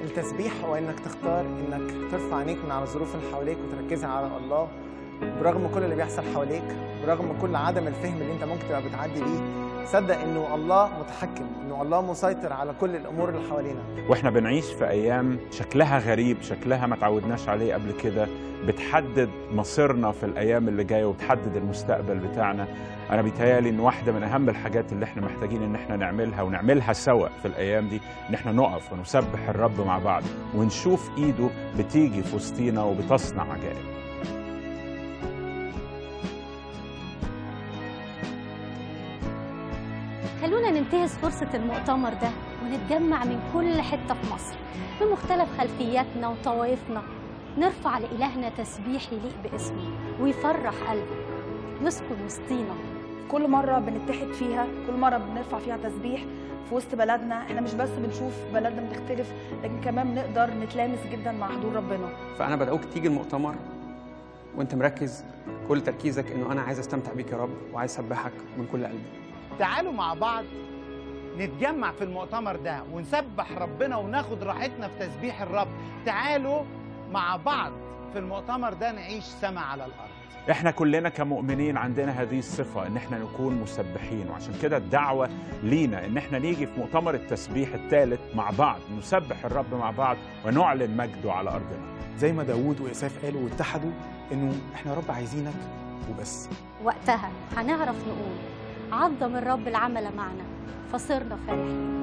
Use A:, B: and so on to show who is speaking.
A: التسبيح هو انك تختار انك ترفع عينيك من على الظروف اللي حواليك وتركزها على الله برغم كل اللي بيحصل حواليك برغم كل عدم الفهم اللي انت ممكن تبقى بتعدي بيه صدق انه الله متحكم انه الله مسيطر على كل الامور اللي حوالينا
B: واحنا بنعيش في ايام شكلها غريب شكلها ما تعودناش عليه قبل كده بتحدد مصيرنا في الايام اللي جايه وبتحدد المستقبل بتاعنا انا بيتهيالي ان واحده من اهم الحاجات اللي احنا محتاجين ان احنا نعملها ونعملها سوا في الايام دي ان احنا نقف ونسبح الرب مع بعض ونشوف ايده بتيجي في وسطينا وبتصنع عجائب
C: خلونا ننتهز فرصة المؤتمر ده ونتجمع من كل حتة في مصر من مختلف خلفياتنا وطوائفنا نرفع لإلهنا تسبيح يليق باسمه ويفرح قلبه يسكن وسطينا
D: كل مرة بنتحد فيها كل مرة بنرفع فيها تسبيح في وسط بلدنا احنا مش بس بنشوف بلدنا بتختلف لكن كمان بنقدر نتلامس جدا مع حضور ربنا
E: فانا بدعوك تيجي المؤتمر وانت مركز كل تركيزك انه انا عايز استمتع بيك يا رب وعايز اسبحك من كل قلبي
F: تعالوا مع بعض نتجمع في المؤتمر ده ونسبح ربنا وناخد راحتنا في تسبيح الرب تعالوا مع بعض في المؤتمر ده نعيش سما على الارض
B: احنا كلنا كمؤمنين عندنا هذه الصفة ان احنا نكون مسبحين وعشان كده الدعوة لينا ان احنا نيجي في مؤتمر التسبيح الثالث مع بعض نسبح الرب مع بعض ونعلن مجده على ارضنا
G: زي ما داوود وإساف قالوا واتحدوا إنه إحنا يا رب عايزينك وبس
C: وقتها هنعرف نقول عظم الرب العمل معنا فصرنا فرحين